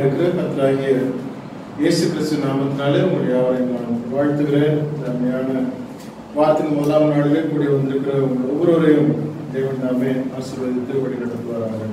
இருக்கிற கர்த்தராகிய இயேசு கிறிஸ்து நாமத்தினாலே உங்கள் யாவரையும் நான் வாழ்த்துகிறேன் இந்த அருமையான வாரத்தின் முதலாம் நாளிலே கூடி வந்திருக்கிற உங்கள் ஒவ்வொருவரையும் தேவன் தாமே ஆசீர்வதித்து வழிநடத்துவாராக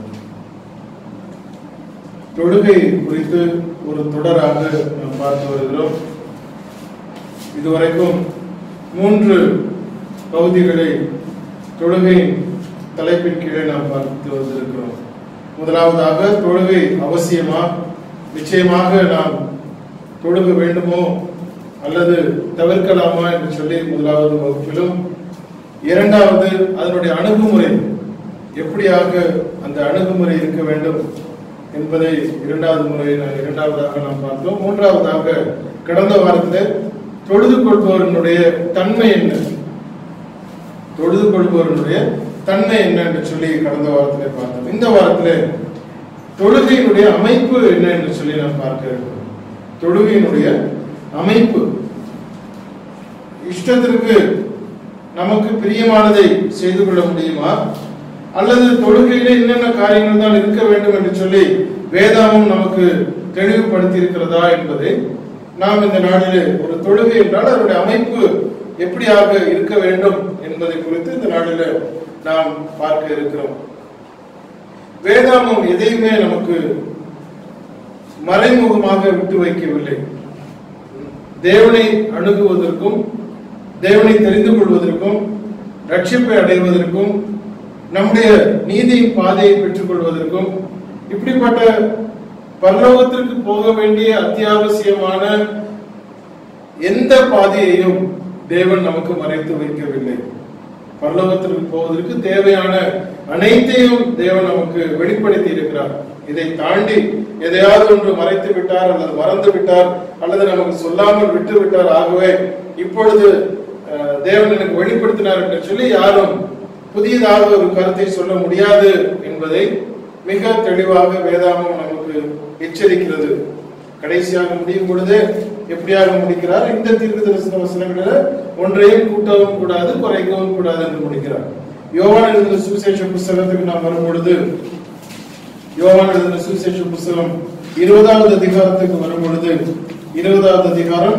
தொழுகை குறித்து ஒரு தொடராக நாம் பார்த்து வருகிறோம் இதுவரைக்கும் மூன்று பகுதிகளை தொழுகை தலைப்பின் கீழே நாம் பார்த்து வந்திருக்கிறோம் முதலாவதாக தொழுகை அவசியமா நிச்சயமாக நாம் தொழுக வேண்டுமோ அல்லது தவிர்க்கலாமா என்று சொல்லி முதலாவது வகுப்பிலும் இரண்டாவது அதனுடைய அணுகுமுறை எப்படியாக அந்த அணுகுமுறை இருக்க வேண்டும் என்பதை இரண்டாவது முறை இரண்டாவதாக நாம் பார்த்தோம் மூன்றாவதாக கடந்த வாரத்தில் தொழுது கொள்பவர்களுடைய தன்மை என்ன தொழுது கொள்பவர்களுடைய தன்மை என்ன என்று சொல்லி கடந்த வாரத்திலே பார்த்தோம் இந்த வாரத்திலே தொழுகையினுடைய அமைப்பு என்ன என்று சொல்லி நாம் பார்க்க இருக்கிறோம் தொழுகையினுடைய அமைப்பு இஷ்டத்திற்கு நமக்கு பிரியமானதை செய்து கொள்ள முடியுமா அல்லது தொழுகையில என்னென்ன காரியங்கள் தான் இருக்க வேண்டும் என்று சொல்லி வேதாமம் நமக்கு தெளிவுபடுத்தி இருக்கிறதா என்பதை நாம் இந்த நாளிலே ஒரு தொழுகை என்றால் அதனுடைய அமைப்பு எப்படியாக இருக்க வேண்டும் என்பதை குறித்து இந்த நாளில நாம் பார்க்க இருக்கிறோம் வேதாமம் எதையுமே நமக்கு மறைமுகமாக விட்டு வைக்கவில்லை தேவனை அணுகுவதற்கும் தேவனை தெரிந்து கொள்வதற்கும் ரட்சிப்பை அடைவதற்கும் நம்முடைய நீதியின் பாதையை பெற்றுக் கொள்வதற்கும் இப்படிப்பட்ட பரலோகத்திற்கு போக வேண்டிய அத்தியாவசியமான எந்த பாதையையும் தேவன் நமக்கு மறைத்து வைக்கவில்லை பரலோகத்திற்கு போவதற்கு தேவையான அனைத்தையும் தேவன் நமக்கு வெளிப்படுத்தி இருக்கிறார் இதை தாண்டி எதையாவது ஒன்று மறைத்து விட்டார் அல்லது மறந்து விட்டார் அல்லது நமக்கு சொல்லாமல் விட்டு விட்டார் ஆகவே இப்பொழுது அஹ், தேவன் எனக்கு வெளிப்படுத்தினார் என்று சொல்லி யாரும் புதியதாக ஒரு கருத்தை சொல்ல முடியாது என்பதை மிக தெளிவாக வேதாமம் நமக்கு எச்சரிக்கிறது கடைசியாக முடியும் பொழுது எப்படியாக முடிக்கிறார் இந்த தீர்க்க தரிசன வசனங்களில் ஒன்றையும் கூட்டவும் கூடாது குறைக்கவும் கூடாது என்று முடிக்கிறார் யோவான் எழுதின சுவிசேஷ புஸ்தகத்துக்கு நாம் வரும் பொழுது யோவான் எழுதின சுவிசேஷ புஸ்தகம் இருபதாவது அதிகாரத்துக்கு வரும் பொழுது இருபதாவது அதிகாரம்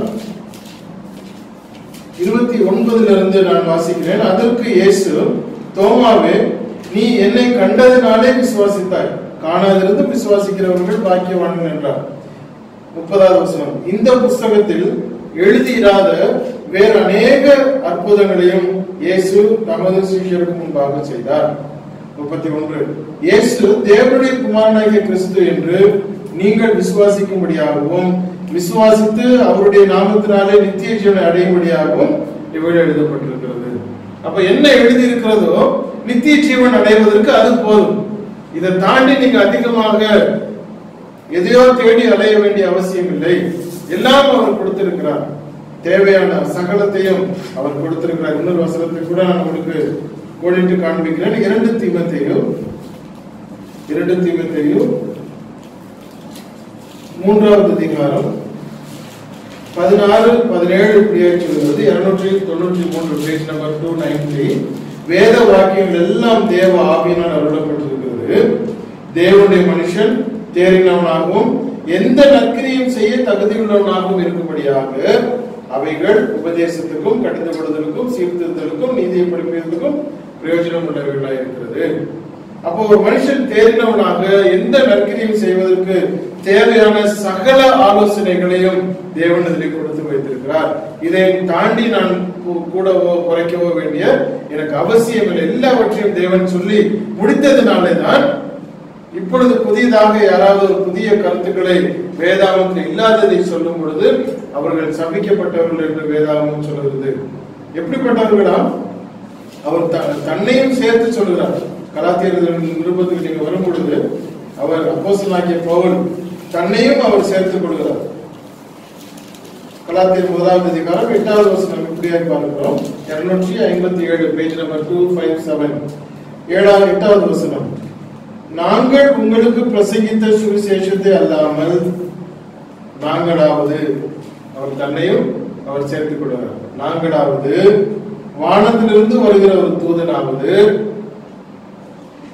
இருபத்தி ஒன்பதுல இருந்து நான் வாசிக்கிறேன் அதற்கு இயேசு தோமாவே நீ என்னை கண்டதினாலே விசுவாசித்தாய் காணாதிருந்து விசுவாசிக்கிறவர்கள் பாக்கியவான்கள் என்றார் முப்பதாவது வசனம் இந்த புஸ்தகத்தில் எழுதியிராத வேறு அநேக அற்புதங்களையும் இயேசு தமது சீஷருக்கு முன்பாக செய்தார் முப்பத்தி ஒன்று இயேசு தேவனுடைய குமாரனாகிய கிறிஸ்து என்று நீங்கள் விசுவாசிக்கும்படியாகவும் விசுவாசித்து அவருடைய நாமத்தினாலே நித்திய ஜீவனை அடையும்படியாகவும் இவைகள் எழுதப்பட்டிருக்கிறது அப்ப என்ன எழுதி இருக்கிறதோ நித்திய ஜீவன் அடைவதற்கு அது போதும் இதை தாண்டி நீங்க அதிகமாக எதையோ தேடி அலைய வேண்டிய அவசியம் இல்லை எல்லாம் அவர் கொடுத்திருக்கிறார் தேவையான சகலத்தையும் அவர் கொடுத்திருக்கிறார் இன்னொரு வசனத்தை கூட நான் உங்களுக்கு கோடிட்டு காண்பிக்கிறேன் இரண்டு தீமத்தையும் இரண்டு தீமத்தையும் மூன்றாவது அதிகாரம் பதினாறு பதினேழு இப்படியாக சொல்கிறது இருநூற்றி தொண்ணூற்றி மூன்று page number two nine three வேத வாக்கியங்கள் எல்லாம் தேவ ஆவியினால் அருளப்பட்டிருக்கிறது தேவனுடைய மனுஷன் தேறினவனாகவும் எந்த நற்கிரியும் செய்ய தகுதியுள்ளவனாகவும் இருக்கும்படியாக அவைகள் உபதேசத்துக்கும் கடிதப்படுதலுக்கும் சீர்திருத்தலுக்கும் நீதியை படிப்பதற்கும் பிரயோஜனம் உள்ளவைகளாக இருக்கிறது அப்போ ஒரு மனுஷன் தேறினவனாக எந்த நற்கிரியும் செய்வதற்கு தேவையான சகல ஆலோசனைகளையும் தேவன் இதில் கொடுத்து வைத்திருக்கிறார் இதை தாண்டி நான் கூ- கூடவோ குறைக்கவோ வேண்டிய எனக்கு அவசியம் இல்லை எல்லாவற்றையும் தேவன் சொல்லி முடித்ததினாலே தான் இப்பொழுது புதிதாக யாராவது ஒரு புதிய கருத்துக்களை வேதாகமத்தில் இல்லாததை சொல்லும் பொழுது அவர்கள் சபிக்கப்பட்டவர்கள் என்று வேதாகமம் சொல்கிறது எப்படிப்பட்டவர்களா அவர் த- தன்னையும் சேர்த்து சொல்கிறார் கலாத்தியர் நிருபத்துக்கு நீங்க வரும் பொழுது அவர் அப்போஸ்தலனாகிய பவுல் தன்னையும் அவர் சேர்த்துக் கொள்கிறார் கலாத்தியர் முதலாவது அதிகாரம் எட்டாவது வசனம் இப்படியாக பார்க்கிறோம் இருநூற்றி ஐம்பத்தி ஏழு page number two five seven ஏழாவது எட்டாவது வசனம் நாங்கள் உங்களுக்கு பிரசங்கித்த சுவிசேஷத்தை அல்லாமல் நாங்களாவது அவர் தன்னையும் அவர் சேர்த்துக் கொள்கிறார் நாங்களாவது வானத்திலிருந்து வருகிற ஒரு தூதனாவது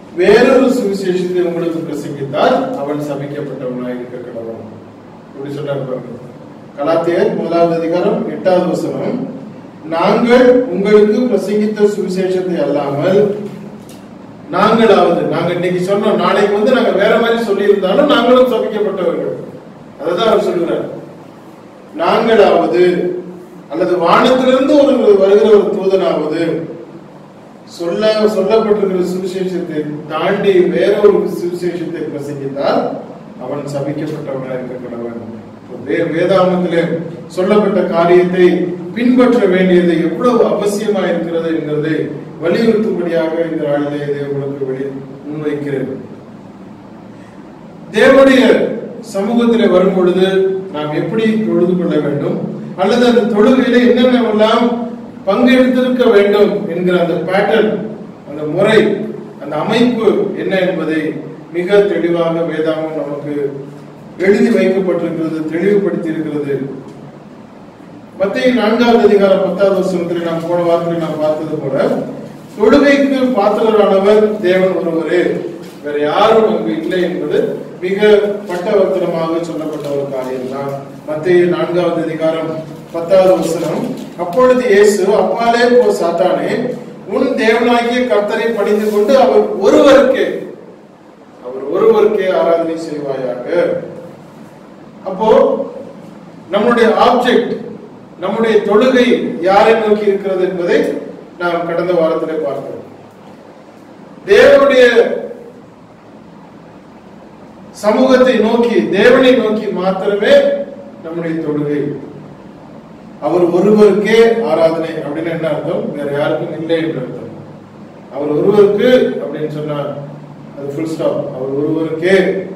வேறொரு சுவிசேஷத்தை உங்களுக்கு பிரசங்கித்தால் அவன் சபிக்கப்பட்டவனாய் இருக்க கடவன் இப்படி சொல்றாரு பாருங்க கலாத்தியர் முதலாவது அதிகாரம் எட்டாவது வசனம் நாங்கள் உங்களுக்கு பிரசங்கித்த சுவிசேஷத்தை அல்லாமல் நாங்களாவது நாங்க இன்னைக்கு சொன்னோம் நாளைக்கு வந்து நாங்க வேற மாதிரி சொல்லி இருந்தாலும் நாங்களும் சபிக்கப்பட்டவர்கள் அததான் அவர் சொல்லுகிறார் நாங்களாவது அல்லது வானத்திலிருந்து ஒரு வருகிற ஒரு தூதனாவது சொல்ல சொல்லப்பட்டிருக்கிற சுவிசேஷத்தை தாண்டி வேற ஒரு சுவிசேஷத்தை பிரசங்கித்தால் அவன் சபிக்கப்பட்டவனாக இருக்க கடவன் வே- வேதாகமத்திலே சொல்லப்பட்ட காரியத்தை பின்பற்ற வேண்டியது எவ்வளவு அவசியமா இருக்கிறது என்கிறதை வலியுறுத்தும்படியாக இந்த நாளிலே இதை உங்களுக்கு வெளி முன்வைக்கிறேன் தேவனுடைய சமூகத்திலே வரும் பொழுது நாம் எப்படி தொழுது கொள்ள வேண்டும் அல்லது அந்த தொழுகையில என்னென்னவெல்லாம் பங்கெடுத்திருக்க வேண்டும் என்கிற அந்த பேட்டர்ன் அந்த முறை அந்த அமைப்பு என்ன என்பதை மிக தெளிவாக வேதாகம் நமக்கு எழுதி வைக்கப்பட்டிருக்கிறது தெளிவுபடுத்தி இருக்கிறது மத்திய நான்காவது அதிகாரம் பத்தாவது வசனத்தில் நாம் போன வாரத்தில் நாம் பார்த்தது போல தொழுகைக்கு பாத்திரரானவர் தேவன் ஒருவரே வேற யாரும் அங்கு இல்லை என்பது மிக பட்டவர்த்தனமாக சொல்லப்பட்ட ஒரு காரியம் தான் மத்திய நான்காவது அதிகாரம் பத்தாவது வசனம் அப்பொழுது இயேசு அப்பாலே போ சாத்தானே உன் தேவனாகிய கர்த்தரை பணிந்து கொண்டு அவர் ஒருவருக்கே அவர் ஒருவருக்கே ஆராதனை செய்வாயாக அப்போ நம்முடைய ஆப்ஜெக்ட் நம்முடைய தொழுகை யாரை நோக்கி இருக்கிறது என்பதை நாம் கடந்த வாரத்திலே பார்த்தோம் தேவனுடைய சமூகத்தை நோக்கி தேவனை நோக்கி மாத்திரமே நம்முடைய தொழுகை அவர் ஒருவருக்கே ஆராதனை அப்படின்னு என்ன அர்த்தம் வேற யாருக்கும் இல்லை என்று அர்த்தம் அவர் ஒருவருக்கு அப்படின்னு சொன்னா அது ஃபுல் ஸ்டாப் அவர் ஒருவருக்கே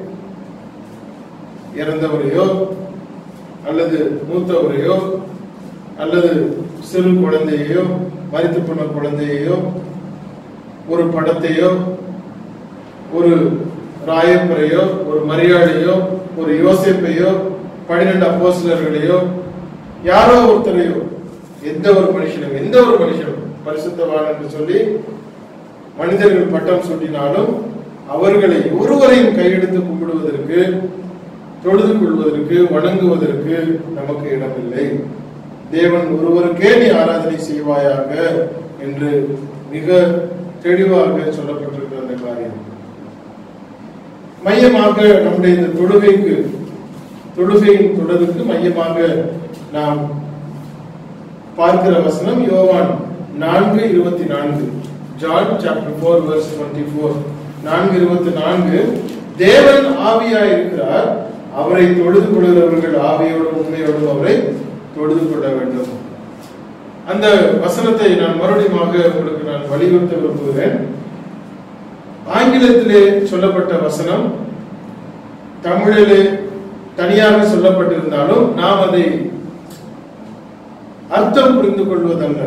இறந்தவரையோ அல்லது மூத்தவரையோ அல்லது சிறு குழந்தையையோ மரித்து போன குழந்தையையோ ஒரு படத்தையோ ஒரு ராயப்பரையோ ஒரு மரியாதையோ ஒரு யோசிப்பையோ பன்னிரெண்டு அப்போஸ்தலர்களையோ யாரோ ஒருத்தரையோ எந்த ஒரு மனுஷனும் எந்த ஒரு மனுஷனும் பரிசுத்தவான் என்று சொல்லி மனிதர்கள் பட்டம் சூட்டினாலும் அவர்களை ஒருவரையும் கையெடுத்து கும்பிடுவதற்கு தொழுது கொள்வதற்கு வணங்குவதற்கு நமக்கு இடமில்லை தேவன் ஒருவருக்கே நீ ஆராதனை செய்வாயாக என்று மிக தெளிவாக சொல்லப்பட்டிருக்கிற அந்த காரியம் மையமாக நம்முடைய இந்த தொழுகைக்கு தொழுகையின் தொடருக்கு மையமாக நாம் பார்க்கிற வசனம் யோவான் நான்கு இருபத்தி நான்கு John chapter four verse twenty four நான்கு இருபத்தி நான்கு தேவன் ஆவியாய் இருக்கிறார் அவரை தொழுது கொள்கிறவர்கள் ஆவியோடும் உண்மையோடும் அவரை தொழுது கொள்ள வேண்டும் அந்த வசனத்தை நான் மறுபடியும் உங்களுக்கு நான் வலியுறுத்த விரும்புகிறேன் ஆங்கிலத்திலே சொல்லப்பட்ட வசனம் தமிழிலே தனியாக சொல்லப்பட்டிருந்தாலும் நாம் அதை அர்த்தம் புரிந்து கொள்வதல்ல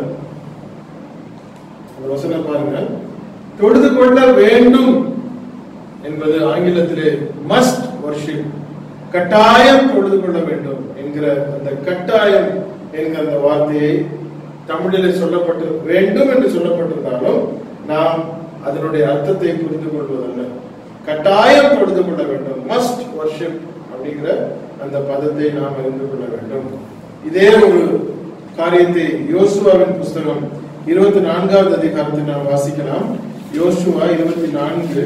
அந்த வசனம் பாருங்க தொழுது கொள்ள வேண்டும் என்பது ஆங்கிலத்திலே மஸ்ட் worship கட்டாயம் தொழுது கொள்ள வேண்டும் என்கிற அந்த கட்டாயம் என்கிற அந்த வார்த்தையை தமிழிலே சொல்லப்பட்டு வேண்டும் என்று சொல்லப்பட்டிருந்தாலும் நாம் அதனுடைய அர்த்தத்தை புரிந்து கொள்வதல்ல கட்டாயம் தொழுது கொள்ள வேண்டும் மஸ்ட் worship அப்படிங்கிற அந்த பதத்தை நாம் அறிந்து கொள்ள வேண்டும் இதே ஒரு காரியத்தை யோசுவாவின் புஸ்தகம் இருபத்தி நான்காவது அதிகாரத்தை நாம் வாசிக்கலாம் யோசுவா இருபத்தி நான்கு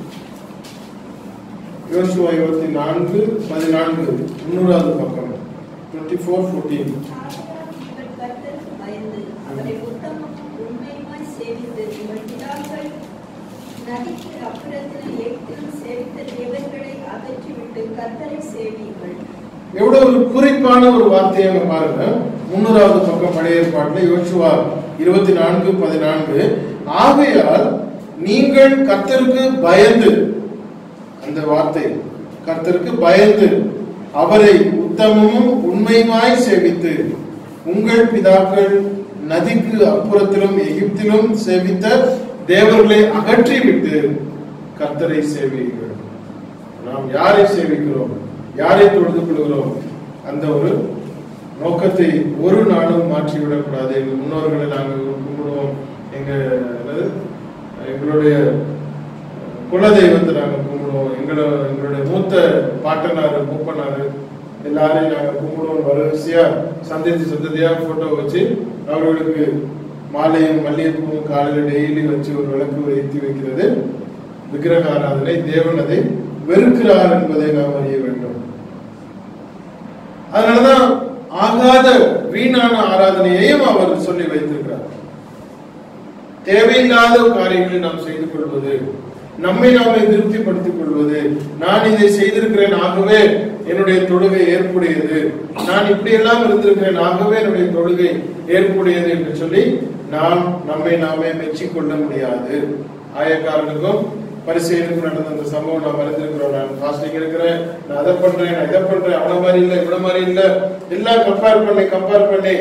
யோசுவா இருபத்தி நான்கு பதினான்கு முன்னூறாவது பக்கம் டுவெண்ட்டி ஃபோர் ஃபோர்டீன் இவர் கர்த்தருக்கு பயந்து அவரை உத்தமமும் உண்மையுமாய் சேவித்து இவர் பிதாக்கள் நதிக்கு அப்புறத்தில் ஏற்றிலும் சேவித்த தேவர்களை அகற்றிவிட்டு கர்த்தரை சேவியுங்கள் எவ்வளவு ஒரு குறிப்பான ஒரு வார்த்தையை அங்க பாருங்க முன்னூறாவது பக்கம் பழைய ஏற்பாட்டுல யோசுவா இருபத்தி நான்கு பதினான்கு ஆகையால் நீங்கள் கர்த்தருக்கு பயந்து அந்த வார்த்தை கர்த்தருக்கு பயந்து அவரை உத்தமமும் உண்மையுமாய் சேவித்து உங்கள் பிதாக்கள் நதிக்கு அப்புறத்திலும் எகிப்திலும் சேவித்த தேவர்களை அகற்றிவிட்டு கர்த்தரை சேவியுங்கள் நாம் யாரை சேவிக்கிறோம் யாரை தொழுது கொள்கிறோம் அந்த ஒரு நோக்கத்தை ஒரு நாளும் மாற்றிவிடக்கூடாது எங்க முன்னோர்களை நாங்கள் கும்பிடுவோம் எங்க என்னது? எங்களுடைய குலதெய்வத்தை நாங்க கும்பிடுவோம் எங்களோட எங்களுடைய மூத்த பாட்டனாரு மூப்பனாரு எல்லாரையும் நாங்க கும்பிடுவோம் வரிசையா சந்ததி சந்ததியா போட்டோ வச்சு அவர்களுக்கு மாலையும் மல்லிகைப்பூவும் காலையில டெய்லி வச்சு ஒரு விளக்கு ஏற்றி வைக்கிறது விக்கிரக ஆராதனை தேவன் அதை வெறுக்கிறார் என்பதை நாம் அறிய வேண்டும் அதனாலதான் ஆகாத வீணான ஆராதனையையும் அவர் சொல்லி வைத்திருக்கிறார் தேவையில்லாத காரியங்களை நாம் செய்து கொள்வது நம்மை நாமே திருப்திப்படுத்திக் கொள்வது நான் இதை செய்திருக்கிறேன் ஆகவே என்னுடைய தொழுகை ஏற்புடையது நான் இப்படி எல்லாம் இருந்திருக்கிறேன் ஆகவே என்னுடைய தொழுகை ஏற்புடையது என்று சொல்லி நாம் நம்மை நாமே மெச்சிக்கொள்ள முடியாது ஆயக்காரனுக்கும் பரிசெயனுக்கும் நடந்த அந்த சம்பவம் நாம் அறிந்திருக்கிறோம் நான் ஃபாஸ்டிங் இருக்கிறேன் நான் அதை பண்றேன் நான் இதை பண்றேன் அவன மாதிரி இல்ல இவன மாதிரி இல்ல எல்லாம் கம்பேர் பண்ணி கம்பேர் பண்ணி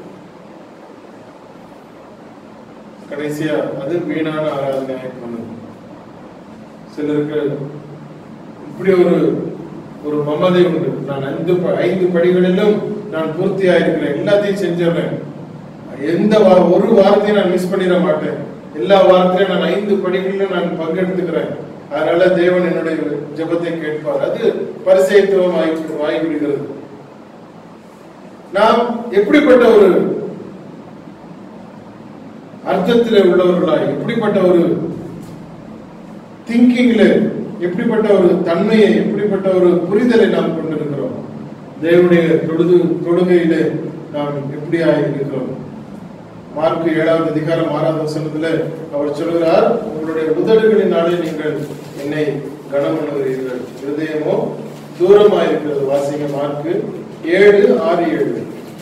கடைசியா அது வீணான ஆராதனை பண்ணுது சிலருக்கு இப்படி ஒரு ஒரு மமதை உண்டு நான் ஐந்து ப- ஐந்து படிகளிலும் நான் பூர்த்தியா இருக்கிறேன் எல்லாத்தையும் செஞ்சிடுறேன் எந்த வா- ஒரு வார்த்தையும் நான் மிஸ் பண்ணிட மாட்டேன் எல்லா வார்த்தையும் நான் ஐந்து படிகளிலும் நான் பங்கெடுத்துக்கிறேன் அதனால தேவன் என்னுடைய ஜெபத்தை கேட்பார் அது பரிசெயத்துவம் ஆகி ஆகிவிடுகிறது நாம் எப்படிப்பட்ட ஒரு அர்த்தத்திலே உள்ளவர்களாய் எப்படிப்பட்ட ஒரு திங்கிங்ல எப்படிப்பட்ட ஒரு தன்மையை எப்படிப்பட்ட ஒரு புரிதலை நாம் கொண்டிருக்கிறோம் தேவனுடைய தொழுது தொழுகையிலே நாம் எப்படியாக இருக்கிறோம் மார்க் ஏழாவது அதிகாரம் ஆறாவது வசனத்துல அவர் சொல்கிறார் உங்களுடைய உதடுகளினாலே நீங்கள் என்னை கனம் பண்ணுகிறீர்கள் இருதயமோ தூரமா இருக்கிறது வாசிங்க மார்க் ஏழு ஆறு ஏழு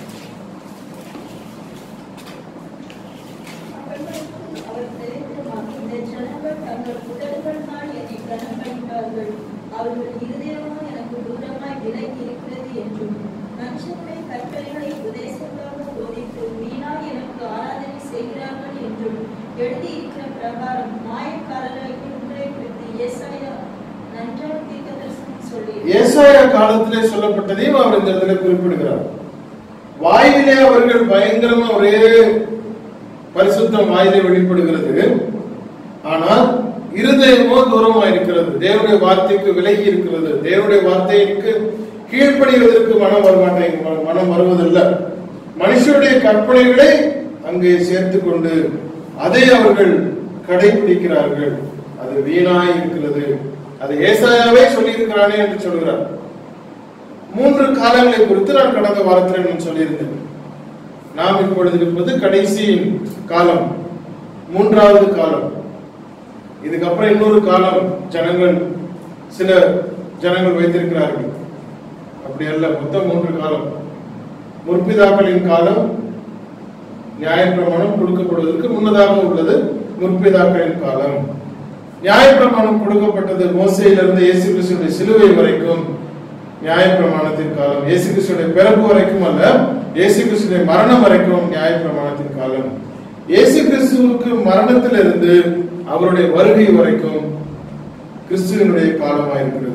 அவர்களுக்கு அவர் தெரிவித்தமாக இந்த ஜனங்கள் தங்கள் உதடுகளினால் என்னை கனமளித்தார்கள் அவர்கள் இருதயமோ எனக்கு தூரமாய் விலகி இருக்கிறது என்றும் மனுஷனுடைய கற்பனைகளை உபதேசங்களாக போதித்து வீணாய் எனக்கு ஆராதனை செய்கிறார்கள் என்றும் எழுதியிருக்கிற பிரகாரம் மாயக்காரராகி உங்களை குறித்து ஏசாயா நன்றாக தீர்க்கதரிசனம் சொல்லி ஏசாயா காலத்திலே சொல்லப்பட்டதையும் அவர் இந்த இடத்துல குறிப்பிடுகிறார் வாயிலே அவர்கள் பயங்கரமா ஒரே பரிசுத்தம் வாயிலே வெளிப்படுகிறது ஆனால் இருதயமோ தூரமா இருக்கிறது தேவனுடைய வார்த்தைக்கு விலகி இருக்கிறது தேவனுடைய வார்த்தைக்கு கீழ்ப்படிவதற்கு மனம் வரமாட்டேங்க ம- மனம் வருவதில்லை மனுஷருடைய கற்பனைகளை அங்கே சேர்த்து கொண்டு அதை அவர்கள் கடைபிடிக்கிறார்கள் அது வீணாய் இருக்கிறது அது ஏசாயாவே சொல்லியிருக்கிறானே என்று சொல்கிறார் மூன்று காலங்களை குறித்து நான் கடந்த வாரத்தில் நான் சொல்லியிருந்தேன் நாம் இப்பொழுது இருப்பது கடைசியின் காலம் மூன்றாவது காலம் இதுக்கப்புறம் இன்னொரு காலம் ஜனங்கள் சில ஜனங்கள் வைத்திருக்கிறார்கள் அப்படி அல்ல மொத்தம் மூன்று காலம் முற்பிதாக்களின் காலம் நியாயப்பிரமாணம் கொடுக்கப்படுவதற்கு முன்னதாக உள்ளது முற்பிதாக்களின் காலம் நியாயப்பிரமாணம் கொடுக்கப்பட்டது மோசையிலிருந்து இயேசு கிறிஸ்துடைய சிலுவை வரைக்கும் நியாயப்பிரமாணத்தின் காலம் இயேசு கிறிஸ்துடைய பிறப்பு வரைக்கும் அல்ல இயேசு கிறிஸ்துடைய மரணம் வரைக்கும் நியாயப்பிரமாணத்தின் காலம் இயேசு கிறிஸ்துவுக்கு மரணத்திலிருந்து அவருடைய வருகை வரைக்கும் கிறிஸ்துவனுடைய காலமா இருக்கிறது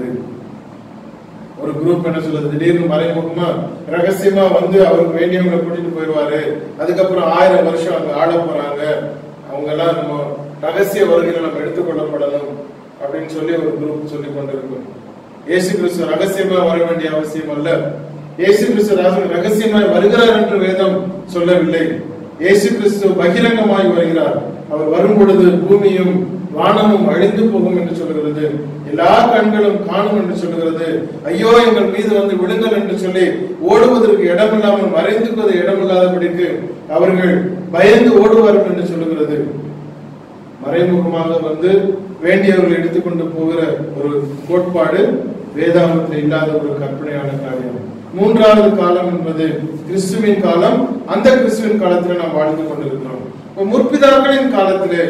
ஒரு குரூப் என்ன சொல்லுது திடீர்னு மறைமுகமா ரகசியமா வந்து அவருக்கு வேண்டியவங்களை கூட்டிட்டு போயிடுவாரு அதுக்கப்புறம் ஆயிரம் வருஷம் அங்க ஆள போறாங்க அவங்க எல்லாம் நம்ம ரகசிய வருகையில நம்ம எடுத்துக்கொள்ளப்படணும் அப்படின்னு சொல்லி ஒரு குரூப் சொல்லி கொண்டிருக்கும் இயேசு கிறிஸ்து ரகசியமா வர வேண்டிய அவசியம் அல்ல இயேசு கிறிஸ்து ரகசிய- ரகசியமாய் வருகிறார் என்று வேதம் சொல்லவில்லை இயேசு கிறிஸ்து பகிரங்கமாய் வருகிறார் அவர் வரும் பொழுது பூமியும் வானமும் அழிந்து போகும் என்று சொல்கிறது எல்லா கண்களும் காணும் என்று சொல்கிறது ஐயோ எங்கள் மீது வந்து விடுங்கள் என்று சொல்லி ஓடுவதற்கு இடமில்லாமல் மறைந்துக்குவது இடமில்லாதபடிக்கு அவர்கள் பயந்து ஓடுவார்கள் என்று சொல்லுகிறது மறைமுகமாக வந்து வேண்டியவர்கள் எடுத்துக்கொண்டு போகிற ஒரு கோட்பாடு வேதாந்தத்தில் இல்லாத ஒரு கற்பனையான காரியம் மூன்றாவது காலம் என்பது கிறிஸ்துவின் காலம் அந்த கிறிஸ்துவின் காலத்தில் நாம் வாழ்ந்து கொண்டிருக்கிறோம் இப்ப முற்பிதாக்களின் காலத்திலே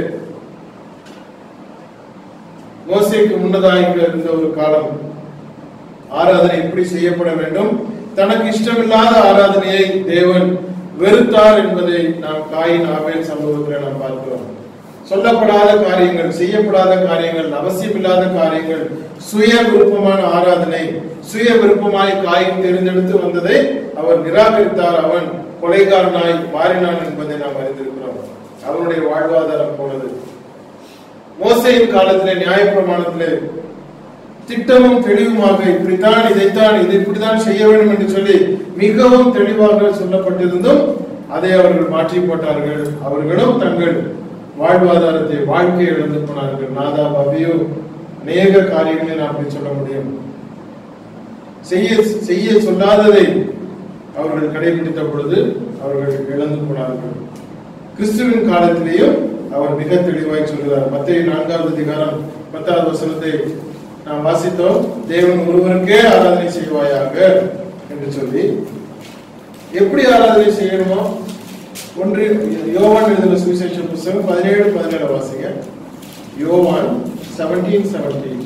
மோசைக்கு முன்னதாக இருந்த ஒரு காலம் ஆராதனை எப்படி செய்யப்பட வேண்டும் தனக்கு இஷ்டமில்லாத ஆராதனையை தேவன் வெறுத்தார் என்பதை நாம் காயின் ஆவேல் சம்பவத்தில் நாம் பார்க்கிறோம் சொல்லப்படாத காரியங்கள் செய்யப்படாத காரியங்கள் அவசியமில்லாத காரியங்கள் சுய விருப்பமான ஆராதனை சுய விருப்பமாய் காயின் தேர்ந்தெடுத்து வந்ததை அவர் நிராகரித்தார் அவன் கொலைகாரனாய் மாறினான் என்பதை நாம் அறிந்திருக்கிறோம் அவனுடைய வாழ்வாதாரம் போனது மோசையின் காலத்திலே நியாயப்பிரமாணத்திலே திட்டமும் தெளிவுமாக இப்படித்தான் இதைத்தான் இதை இப்படித்தான் செய்ய வேண்டும் என்று சொல்லி மிகவும் தெளிவாக சொல்லப்பட்டிருந்தும் அதை அவர்கள் மாற்றி போட்டார்கள் அவர்களும் தங்கள் வாழ்வாதாரத்தை வாழ்க்கையை இழந்து போனார்கள் நாதா பபியோ அநேக காரியங்களை நாம் அப்படி சொல்ல முடியும் செய்ய செய்ய சொல்லாததை அவர்கள் கடைபிடித்த பொழுது அவர்கள் இழந்து போனார்கள் கிறிஸ்துவின் காலத்திலேயும் அவர் மிக தெளிவாய் சொல்கிறார் மத்திய நான்காவது அதிகாரம் பத்தாவது வசனத்தை நாம் வாசித்தோம் தேவன் ஒருவருக்கே ஆராதனை செய்வாயாக என்று சொல்லி எப்படி ஆராதனை செய்யணுமோ ஒன்று யோவான் எழுதின சுவிசேஷ புஸ்தகம் பதினேழு பதினேழு வாசிங்க யோவான் செவன்டீன் செவன்டீன்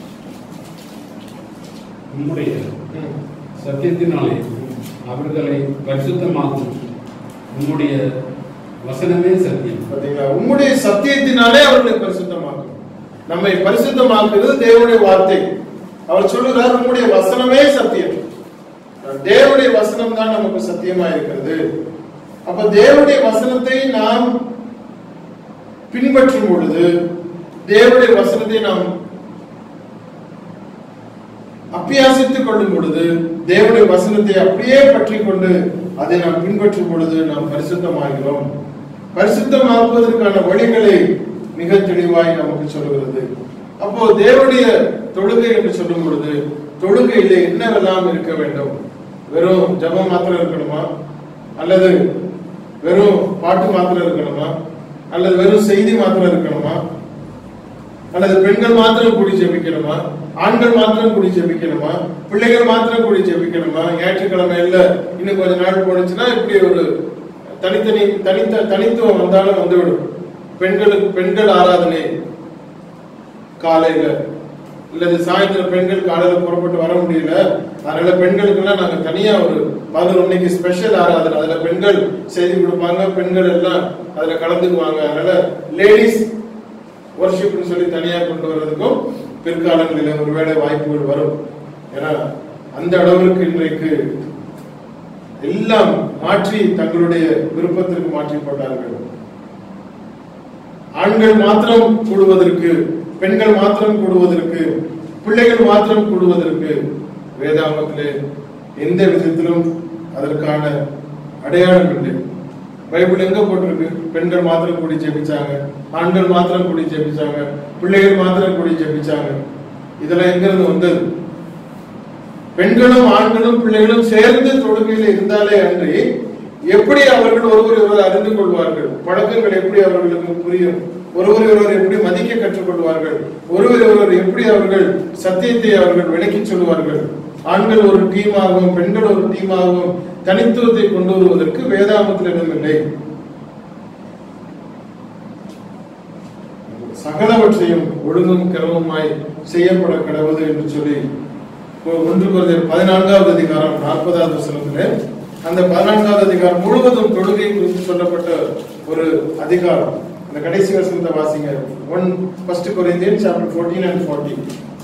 உம்முடைய சத்தியத்தினாலே அவர்களை பரிசுத்தமாக்கும் உம்முடைய வசனமே சத்தியம் பாத்தீங்களா உம்முடைய சத்தியத்தினாலே அவர்களை பரிசுத்தமாக்கும் நம்மை பரிசுத்தமாக்குறது தேவனுடைய வார்த்தை அவர் சொல்லுகிறார் உம்முடைய வசனமே சத்தியம் தேவனுடைய வசனம் தான் நமக்கு சத்தியமா இருக்கிறது அப்ப தேவனுடைய வசனத்தை நாம் பின்பற்றும் பொழுது தேவனுடைய வசனத்தை நாம் அப்பியாசித்துக் கொள்ளும் பொழுது தேவனுடைய வசனத்தை அப்படியே பற்றி கொண்டு அதை நாம் பின்பற்றும் பொழுது நாம் பரிசுத்தமாகிறோம் பரிசுத்தமாக்குவதற்கான வழிகளை மிக தெளிவாய் நமக்கு சொல்லுகிறது அப்போ தேவனுடைய தொழுகை என்று சொல்லும் பொழுது தொழுகையில என்னவெல்லாம் இருக்க வேண்டும் வெறும் ஜபம் மாத்திரம் இருக்கணுமா அல்லது வெறும் பாட்டு மாத்திரம் இருக்கணுமா அல்லது வெறும் செய்தி மாத்திரம் இருக்கணுமா அல்லது பெண்கள் மாத்திரம் கூடி ஜெபிக்கணுமா ஆண்கள் மாத்திரம் கூடி ஜெபிக்கணுமா பிள்ளைகள் மாத்திரம் கூடி ஜெபிக்கணுமா ஞாயிற்றுக்கிழமை இல்ல இன்னும் கொஞ்ச நாள் போனுச்சுன்னா இப்படி ஒரு தனித்தனி தனித்த தனித்துவம் வந்தாலும் வந்துவிடும் பெண்களுக்கு பெண்கள் ஆராதனை காலையில இல்லது சாயந்தரம் பெண்கள் காலையில புறப்பட்டு வர முடியல அதனால பெண்களுக்கு எல்லாம் நாங்க தனியா ஒரு பதினொரு மணிக்கு ஸ்பெஷல் ஆராதனை அதுல பெண்கள் செய்தி கொடுப்பாங்க பெண்கள் எல்லாம் அதுல கலந்துக்குவாங்க அதனால லேடிஸ் ஒர்ஷிப்னு சொல்லி தனியா கொண்டு வர்றதுக்கும் பிற்காலங்களில் ஒருவேளை வாய்ப்புகள் வரும் ஏன்னா அந்த அளவிற்கு இன்றைக்கு எல்லாம் மாற்றி தங்களுடைய விருப்பத்திற்கு மாற்றி போட்டார்கள் ஆண்கள் மாத்திரம் கூடுவதற்கு பெண்கள் மாத்திரம் கூடுவதற்கு பிள்ளைகள் மாத்திரம் கூடுவதற்கு வேதாகமத்திலே எந்த விதத்திலும் அதற்கான அடையாளம் இல்லை பைபிள் எங்க போட்டிருக்கு பெண்கள் மாத்திரம் கூடி ஜெபிச்சாங்க ஆண்கள் மாத்திரம் கூடி ஜெபிச்சாங்க பிள்ளைகள் மாத்திரம் கூடி ஜெபிச்சாங்க இதெல்லாம் எங்க இருந்து வந்தது பெண்களும் ஆண்களும் பிள்ளைகளும் சேர்ந்து தொழுகையில் இருந்தாலே அன்றி எப்படி அவர்கள் ஒருவர் ஒருவர் அறிந்து கொள்வார்கள் பழக்கங்கள் எப்படி அவர்களுக்கு புரியும் ஒருவர் ஒருவர் எப்படி மதிக்க கற்றுக்கொள்வார்கள் ஒருவர் ஒருவர் எப்படி அவர்கள் சத்தியத்தை அவர்கள் விளக்கி சொல்வார்கள் ஆண்கள் ஒரு டீமாகவும் பெண்கள் ஒரு டீமாகவும் தனித்துவத்தை கொண்டு வருவதற்கு வேதாமத்தில் இடமில்லை சகலவற்றையும் ஒழுங்கும் கிரமமாய் செய்யப்பட கடவுது என்று சொல்லி ஒன்று குறைந்தர் பதினான்காவது அதிகாரம் நாற்பதாவது வசனத்திலே அந்த பதினான்காவது அதிகாரம் முழுவதும் தொழுகை குறித்து சொல்லப்பட்ட ஒரு அதிகாரம் அந்த கடைசி வசனத்தை வாசிங்க one first Corinthian chapter fourteen and forty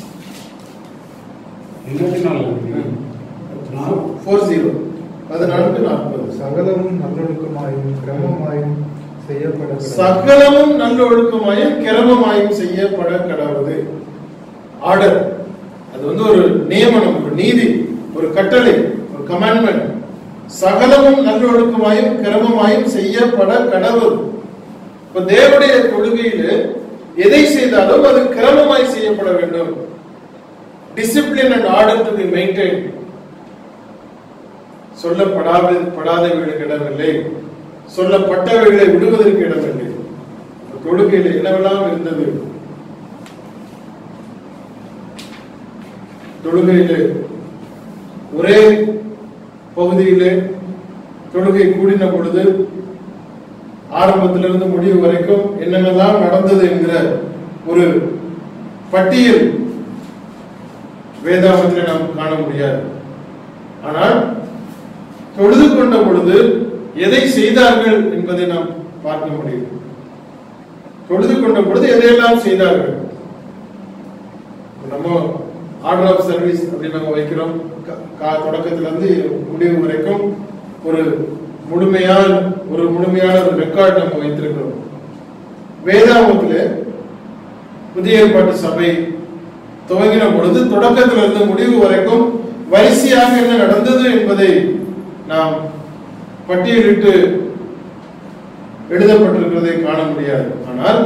என்னத்தினால் நான் ஃபோர் ஜீரோ பதினான்கு நாற்பது சகலமும் நல்லொழுக்கமாயும் கிரமமாயும் செய்யப்பட கடவுள். சகலமும் நல்லொழுக்கமாயும் கிரமமாயும் செய்யப்பட கடவுது ஆர்டர் அது வந்து ஒரு நியமனம் ஒரு நீதி ஒரு கட்டளை ஒரு கமாண்ட்மெண்ட் சகலமும் நல்லொழுக்கமாயும் கிரமமாயும் செய்யப்பட கடவுள் இப்ப தேவனுடைய கொள்கையில எதை செய்தாலும் அது கிரமமாய் செய்யப்பட வேண்டும் discipline and order to be maintain சொல்லப்படாத படாதவைகளுக்கு இடமில்லை சொல்லப்பட்டவைகளை விடுவதற்கு இடமில்லை தொழுகையில் என்னவெல்லாம் இருந்தது தொழுகையிலே ஒரே பகுதியிலே தொழுகை கூடின பொழுது ஆரம்பத்திலிருந்து முடிவு வரைக்கும் என்னென்னலாம் நடந்தது என்கிற ஒரு பட்டியல் வேதாகமத்தில் நாம் காண முடியாது ஆனால் தொழுது கொண்ட பொழுது எதை செய்தார்கள் என்பதை நாம் பார்க்க முடியும் தொழுது கொண்ட பொழுது எதையெல்லாம் செய்தார்கள் நம்ம ஆர்டர் ஆஃப் சர்வீஸ் அப்படின்னு நம்ம வைக்கிறோம் க- கா- தொடக்கத்துல இருந்து முடிவு வரைக்கும் ஒரு முழுமையான ஒரு முழுமையான ஒரு ரெக்கார்ட் நம்ம வைத்திருக்கிறோம் வேதாகமத்திலே புதிய ஏற்பாட்டு சபை துவங்கின பொழுது தொடக்கத்திலிருந்து முடிவு வரைக்கும் வரிசையாக என்ன நடந்தது என்பதை நாம் பட்டியலிட்டு எழுதப்பட்டிருக்கிறதை காண முடியாது ஆனால்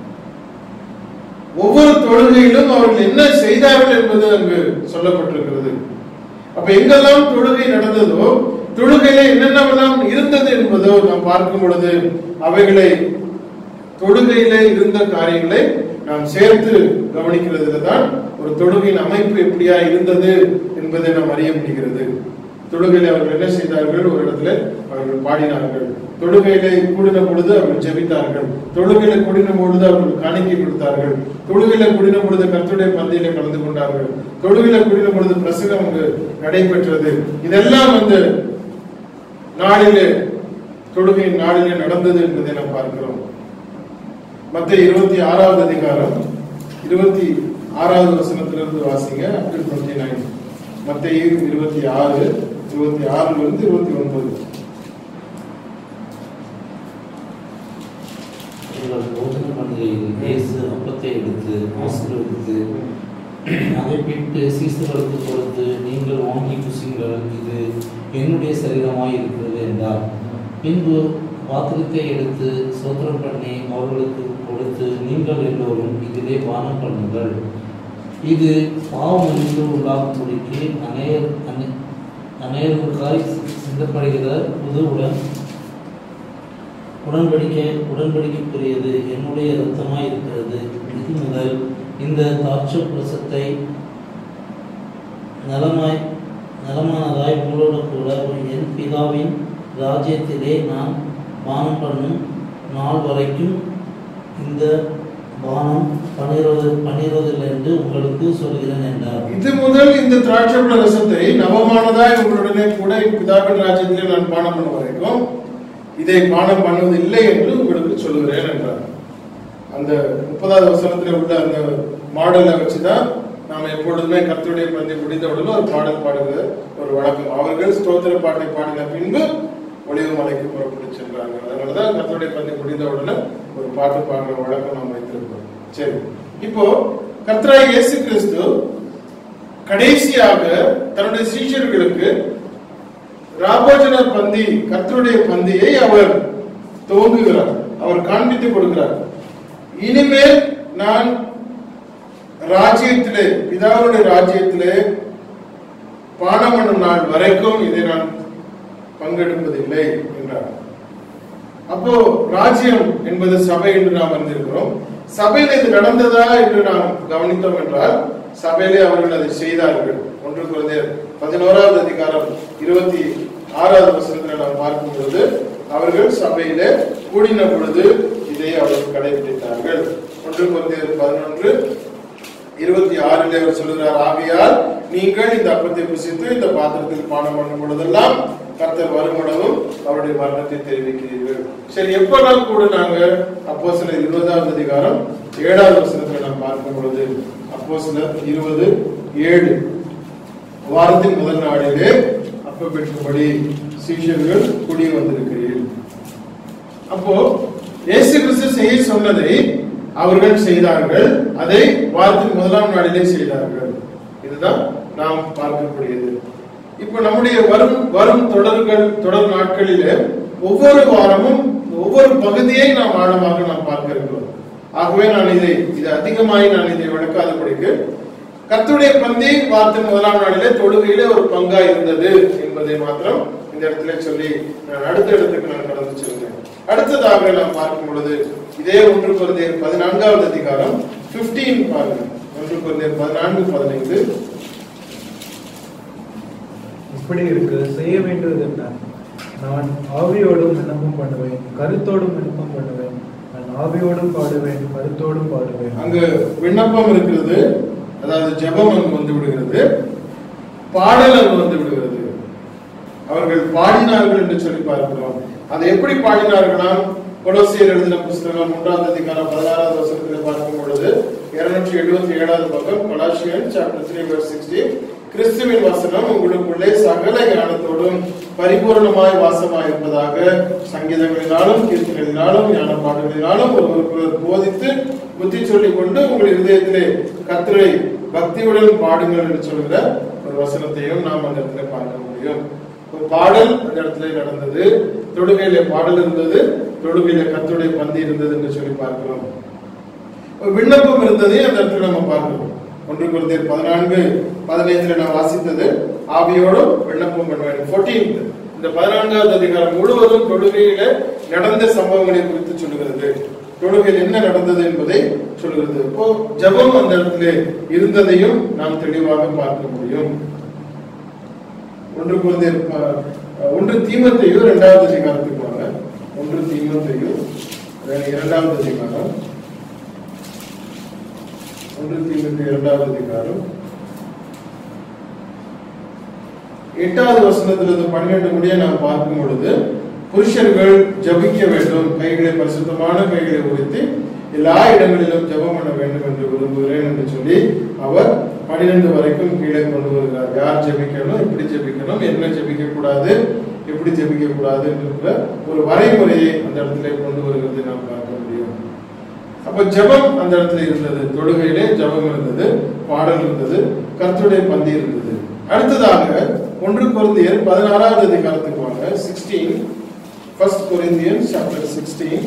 ஒவ்வொரு தொழுகையிலும் அவர்கள் என்ன செய்தார்கள் என்பது அங்கு சொல்லப்பட்டிருக்கிறது அப்ப எங்கெல்லாம் தொழுகை நடந்ததோ தொழுகையில என்னென்னவெல்லாம் இருந்தது என்பதோ நாம் பார்க்கும் பொழுது அவைகளை தொழுகையில இருந்த காரியங்களை நாம் சேர்த்து கவனிக்கிறதுல தான் ஒரு தொழுகையின் அமைப்பு எப்படியா இருந்தது என்பதை நாம் அறிய முடிகிறது தொழுகையில அவர்கள் என்ன செய்தார்கள் ஒரு இடத்துல அவர்கள் பாடினார்கள் தொழுகையில கூடின பொழுது அவர்கள் ஜெபித்தார்கள் தொழுகையில கூடின பொழுது அவர்கள் காணிக்கை கொடுத்தார்கள் தொழுகையில கூடின பொழுது கர்த்தருடைய பந்தியில கலந்து கொண்டார்கள் தொழுகையில கூடின பொழுது பிரசங்கம் அங்கு நடைபெற்றது இதெல்லாம் அந்த நாளிலே தொழுகையின் நாளிலே நடந்தது என்பதை நாம் பார்க்கிறோம் மத்த இருபத்தி ஆறாவது அதிகாரம் இருபத்தி ஆறாவது வசனத்திலிருந்து வாசிங்க அப் டு டுவெண்ட்டி நைன் மத்த இருபத்தி ஆறு இருபத்தி ஆறுல இருந்து இருபத்தி ஒன்பது எங்கள் போஜன பண்டிகையில் இயேசு அப்பத்தை எடுத்து ஆசீர்வதித்து அதை பிட்டு சீசர்களுக்கு கொடுத்து நீங்கள் வாங்கி புசிங்கள் இது என்னுடைய சரீரமாய் இருக்கிறது என்றார் பின்பு பாத்திரத்தை எடுத்து சோத்திரம் பண்ணி அவர்களுக்கு கொடுத்து நீங்கள் எல்லோரும் இதிலே பானம் பண்ணுங்கள் இது பாவம் என்று உள்ளாகும்படிக்கு அநேர் அநே- அநேருக்காய் சிந்தப்படுகிற புது உடன் உடன்படிக்கை உடன்படிக்கைக்குரியது என்னுடைய இரத்தமாய் இருக்கிறது இது முதல் இந்த தாட்ச பிரசத்தை நலமாய் நலமானதாய் உங்களோடு கூட என் பிதாவின் ராஜ்யத்திலே நான் பானம் பண்ணும் நாள் வரைக்கும் இந்த பானம் பண்ணிடுவது பண்ணிடுவதில்லை என்று உங்களுக்கு சொல்கிறேன் என்றார் இது முதல் இந்த திராட்சைப்பழ ரசத்தை நவமானதாய் உங்களுடனே கூட என் பிதாவின் ராஜ்யத்திலே நான் பானம் பண்ண வரைக்கும் இதை பானம் பண்ணுவது இல்லை என்று உங்களுக்கு சொல்லுகிறேன் என்றார் அந்த முப்பதாவது வசனத்துல உள்ள அந்த மாடலை வச்சுதான் நாம எப்பொழுதுமே கர்த்தருடைய பந்தி முடிந்தவுடனே ஒரு பாடல் பாடுகிற ஒரு வழக்கம் அவர்கள் ஸ்தோத்திர பாட்டை பாடின பின்பு ஒளிவு மலைக்கு புறப்பட்டு சென்றாங்க அதனாலதான் கர்த்தருடைய பந்தி முடிந்தவுடனே ஒரு பாட்டு பாடுற வழக்கம் நாம் வைத்திருக்கிறோம் சரி இப்போ கர்த்தராய் இயேசு கிறிஸ்து கடைசியாக தன்னுடைய சீஷர்களுக்கு ராபோஜன பந்தி கர்த்தருடைய பந்தியை அவர் துவங்குகிறார் அவர் காண்பித்து கொடுக்கிறார் இனிமேல் நான் ராஜ்யத்திலே பிதாவுடைய ராஜ்யத்திலே பானம் பண்ணும் நாள் வரைக்கும் இதை நான் பங்கெடுப்பதில்லை என்றார் அப்போ ராஜ்யம் என்பது சபை என்று நாம் அறிந்திருக்கிறோம் சபையில் இது நடந்ததா என்று நாம் கவனித்தோம் என்றால் சபையிலே அவர்கள் அதை செய்தார்கள் ஒன்று குழந்தை பதினோராவது அதிகாரம் இருபத்தி ஆறாவது வசனத்தில் நாம் பார்க்கும் பொழுது அவர்கள் சபையிலே கூடின பொழுது இதை அவர்கள் கடைபிடித்தார்கள் ஒன்று குழந்தை பதினொன்று இருபத்தி ஆறிலே அவர் சொல்லுகிறார் ஆகையால் நீங்கள் இந்த அப்பத்தை புசித்து இந்த பாத்திரத்தில் பானம் பண்ணும் பொழுதெல்லாம் கர்த்தர் வருமளவும் அவருடைய மரணத்தை தெரிவிக்கிறீர்கள் சரி எப்பெல்லாம் கூடுனாங்க அப்போ சில இருபதாவது அதிகாரம் ஏழாவது வசனத்துல நாம் பார்க்கும் பொழுது அப்போ சில இருபது ஏழு வாரத்தின் முதல் நாளிலே அப்ப பெற்றும்படி சீஷர்கள் குடி வந்திருக்கிறீர்கள் அப்போ இயேசு கிறிஸ்து செய்ய சொன்னதை அவர்கள் செய்தார்கள் அதை வாரத்தின் முதலாம் நாளிலே செய்தார்கள் இதுதான் நாம் பார்க்கக்கூடியது இப்போ நம்முடைய வரும் வரும் தொடர்கள் தொடர் நாட்களிலே ஒவ்வொரு வாரமும் ஒவ்வொரு பகுதியை நாம் ஆழமாக நாம் பார்க்க இருக்கிறோம் ஆகவே நான் இதை இது அதிகமாய் நான் இதை விளக்காதபடிக்கு கர்த்தருடைய பந்தி வாரத்தின் முதலாம் நாளிலே தொழுகையிலே ஒரு பங்கா இருந்தது என்பதை மாத்திரம் இந்த இடத்துல சொல்லி நான் அடுத்த இடத்துக்கு நான் கடந்து செல்கிறேன் அடுத்ததாக நாம் பார்க்கும் பொழுது இதே ஒன்று குழந்தையர் பதினான்காவது அதிகாரம் 15 பாருங்க ஒன்று குழந்தையர் பதினான்கு பதினைந்து இப்படி இருக்கு செய்ய வேண்டியது என்ன நான் ஆவியோடும் விண்ணப்பம் பண்ணுவேன் கருத்தோடும் விண்ணப்பம் பண்ணுவேன் நான் ஆவியோடும் பாடுவேன் கருத்தோடும் பாடுவேன் அங்கு விண்ணப்பம் இருக்கிறது அதாவது ஜெபம் அங்கு வந்து விடுகிறது பாடல் அங்கு வந்து விடுகிறது அவர்கள் பாடினார்கள் என்று சொல்லி பார்க்கிறோம் அதை எப்படி பாடினார்களாம் கொலோசியர் எழுதின புஸ்தகம் மூன்றாம் அதிகாரம் பதினாறாவது வருஷத்தில் பார்க்கும் பொழுது இருநூற்றி எழுபத்தி ஏழாவது பக்கம் கொலாசியன் சாப்டர் த்ரீ verse 16 கிறிஸ்துவின் வசனம் உங்களுக்குள்ளே சகல ஞானத்தோடும் பரிபூர்ணமாய் வாசமாய் இருப்பதாக சங்கீதங்களினாலும் கீர்த்தனைகளினாலும் ஞான பாடல்களினாலும் ஒருவருக்கொருவர் போதித்து புத்தி சொல்லிக் கொண்டு உங்கள் இருதயத்திலே கர்த்தரை பக்தியுடன் பாடுங்கள் என்று சொல்கிற ஒரு வசனத்தையும் நாம் அந்த இடத்துல பார்க்க முடியும் ஒரு பாடல் அந்த இடத்துல நடந்தது தொடுகையில பாடல் இருந்தது தொடுகையில கர்த்தருடைய பந்தி இருந்தது என்று சொல்லி பார்க்கிறோம் ஒரு விண்ணப்பம் இருந்ததை அந்த இடத்துல நம்ம பார்க்கிறோம் ஒன்று குருந்தியர் பதினான்கு பதினைந்துல நான் வாசித்தது ஆவியோடும் விண்ணப்பம் பண்ணுவேன் 14th இந்த பதினான்காவது அதிகாரம் முழுவதும் தொழுகையில நடந்த சம்பவங்களை குறித்து சொல்லுகிறது தொழுகையில் என்ன நடந்தது என்பதை சொல்லுகிறது இப்போ ஜெபம் அந்த இடத்துல இருந்ததையும் நாம் தெளிவாக பார்க்க முடியும் ஒன்று குருந்தியர் ப- ஒன்று தீமத்தையும் இரண்டாவது அதிகாரத்துக்கு வாங்க ஒன்று தீமத்தையும் இரண்டாவது அதிகாரம் ஒன்று தீமத்து இரண்டாவது அதிகாரம் எட்டாவது வசனத்திலிருந்து பன்னிரண்டு முடிய நாம் பார்க்கும் பொழுது புருஷர்கள் ஜபிக்க வேண்டும் கைகளை பரிசுத்தமான கைகளை உரித்து எல்லா இடங்களிலும் ஜெபம் பண்ண வேண்டும் என்று விரும்புகிறேன் என்று சொல்லி அவர் பன்னிரண்டு வரைக்கும் கீழே கொண்டு வருகிறார் யார் ஜெபிக்கணும் எப்படி ஜெபிக்கணும் என்ன ஜெபிக்க கூடாது எப்படி ஜெபிக்க கூடாது என்ற ஒரு வரைமுறையை அந்த இடத்துல கொண்டு வருகிறதை நாம் பார்க்க முடியும் அப்ப ஜெபம் அந்த இடத்துல இருந்தது தொழுகையிலே ஜெபம் இருந்தது பாடல் இருந்தது கர்த்தருடைய பந்தி இருந்தது அடுத்ததாக ஒன்று கொரிந்தியர் பதினாறாவது அதிகாரத்துக்கு வாங்க sixteen first Corinthian chapter sixteen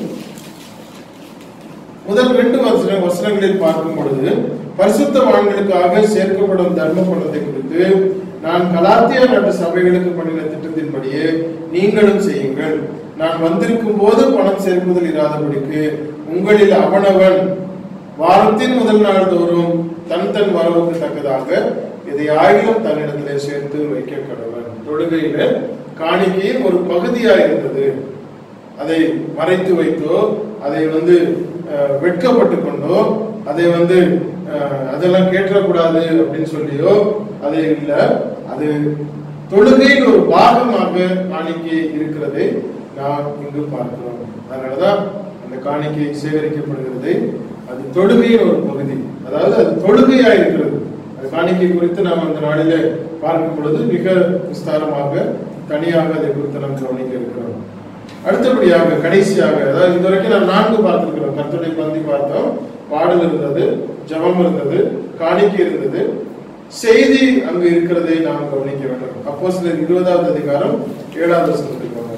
முதல் ரெண்டு வசன வசனங்களில் பார்க்கும் பொழுது பரிசுத்தவான்களுக்காக சேர்க்கப்படும் தர்ம பணத்தை குறித்து நான் கலாத்தியா நாட்டு சபைகளுக்கு பண்ணின திட்டத்தின்படியே நீங்களும் செய்யுங்கள் நான் வந்திருக்கும் போது பணம் சேர்ப்பதில் இராதபடிக்கு உங்களில் அவனவன் வாரத்தின் முதல் நாள் தோறும் தன் தன் வரவுக்கு தக்கதாக இதை ஆயிரம் தன்னிடத்திலே சேர்த்து வைக்க கடவன் தொழுகையில காணிக்கையின் ஒரு பகுதியா இருந்தது அதை மறைத்து வைத்தோ அதை வந்து அஹ், வெட்கப்பட்டு கொண்டோ அதை வந்து அஹ், அதெல்லாம் கேட்டக்கூடாது அப்படின்னு சொல்லியோ அது இல்ல அது தொழுகையின் ஒரு பாகமாக காணிக்கை இருக்கிறதை நாம் இங்கு பார்க்கிறோம் அதனாலதான் அந்த காணிக்கை சேகரிக்கப்படுகிறது அது தொழுகையின் ஒரு பகுதி அதாவது அது தொழுகையா இருக்கிறது அது காணிக்கை குறித்து நாம் அந்த நாளிலே பார்க்கும் பொழுது மிக விஸ்தாரமாக தனியாக அதை குறித்து நாம் கவனிக்க இருக்கிறோம் அடுத்தபடியாக கடைசியாக அதாவது இதுவரைக்கும் நாம் நான்கு பார்த்திருக்கிறோம் கர்த்தருடைய பந்தி பார்த்தோம் பாடல் இருந்தது ஜெபம் இருந்தது காணிக்கை இருந்தது செய்தி அங்கு இருக்கிறதை நாம் கவனிக்க வேண்டும் அப்போ சிலர் இருபதாவது அதிகாரம் ஏழாவது வசனத்துக்கு வாங்க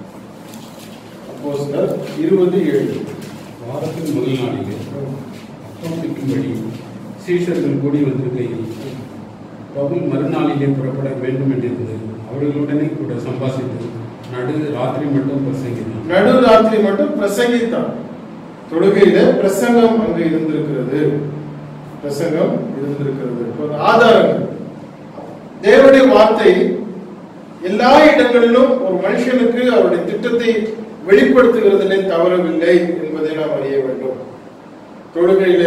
அப்போ சிலர் இருபது ஏழு வாரத்தின் முதல் நாளிலே அப்பம் பிக்கும்படி சீஷர்கள் கூடி வந்திருக்கையில் பவுல் மறுநாளிலே புறப்பட வேண்டும் என்றிருந்தது அவர்களுடனே கூட சம்பாஷித்து நடு ராத்திரி மட்டும் பிரசங்கினார் நடு ராத்திரி மட்டும் பிரசங்கித்தான் தொழுகையில பிரசங்கம் அங்கு இருந்திருக்கிறது பிரசங்கம் இருந்திருக்கிறது ஒரு ஆதாரங்கள் தேவனுடைய வார்த்தை எல்லா இடங்களிலும் ஒரு மனுஷனுக்கு அவருடைய திட்டத்தை வெளிப்படுத்துகிறதிலே தவறவில்லை என்பதை நாம் அறிய வேண்டும் தொழுகையில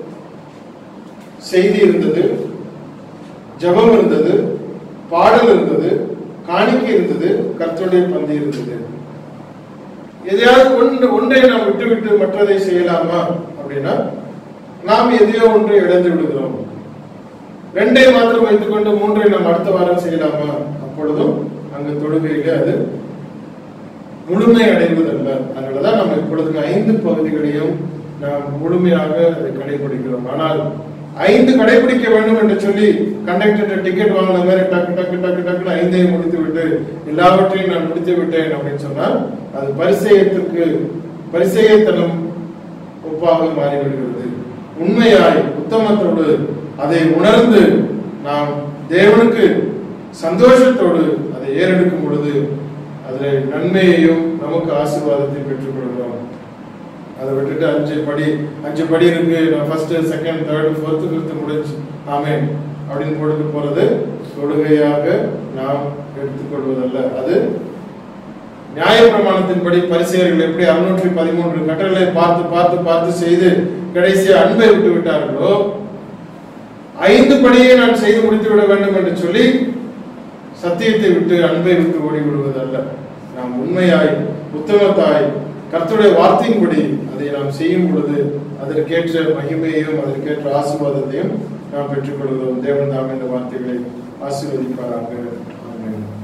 செய்தி இருந்தது ஜெபம் இருந்தது பாடல் இருந்தது காணிக்கை இருந்தது கர்த்தருடைய பந்தி இருந்தது எதையாவது ஒன்று ஒன்றை நாம் விட்டு விட்டு மற்றதை செய்யலாமா அப்படின்னா நாம் எதையோ ஒன்றை இழந்து விடுகிறோம் ரெண்டை மாத்திரம் வைத்துக்கொண்டு மூன்றை நாம் அடுத்த வாரம் செய்யலாமா அப்பொழுதும் அங்கு தொழுகையில அது முழுமை அடைவதல்ல அதனாலதான் நம்ம இப்பொழுது ஐந்து பகுதிகளையும் நாம் முழுமையாக அதை கடைபிடிக்கிறோம் ஆனால் ஐந்து கடைபிடிக்க வேண்டும் என்று சொல்லி கண்டக்டர் டிக்கெட் வாங்கின மாதிரி டக்கு டக்கு டக்கு டக்குன்னு ஐந்தையும் முடித்து விட்டு எல்லாவற்றையும் நான் முடித்து விட்டேன் அப்படின்னு சொன்னால் அது பரிசெயத்திற்கு பரிசெயத்தனம் ஒப்பாக மாறிவிடுகிறது உண்மையாய் உத்தமத்தோடு அதை உணர்ந்து நாம் தேவனுக்கு சந்தோஷத்தோடு அதை ஏறெடுக்கும் பொழுது அதில் நன்மையையும் நமக்கு ஆசீர்வாதத்தை பெற்றுக் கொள்கிறோம் அதை விட்டுட்டு அஞ்சு படி அஞ்சு படி இருக்கு நான் first second third fourth fifth முடிஞ்சு ஆமே அப்படின்னு போட்டு போறது தொழுகையாக நாம் எடுத்துக்கொள்வதல்ல அது நியாயப்பிரமாணத்தின்படி பரிசெயர்கள் எப்படி அறுநூற்றி பதிமூன்று கட்டளை பார்த்து பார்த்து பார்த்து செய்து கடைசியா அன்பை விட்டு விட்டார்களோ ஐந்து படியை நான் செய்து முடித்து விட வேண்டும் என்று சொல்லி சத்தியத்தை விட்டு அன்பை விட்டு ஓடி விடுவதல்ல நாம் உண்மையாய் உத்தமத்தாய் கர்த்தருடைய வார்த்தையின்படி அதை நாம் செய்யும் பொழுது அதற்கேற்ற மகிமையையும் அதற்கேற்ற ஆசீர்வாதத்தையும் நாம் பெற்றுக்கொள்கிறோம் தேவன் தாம் இந்த வார்த்தைகளை ஆசீர்வதிப்பாராக ஆமென்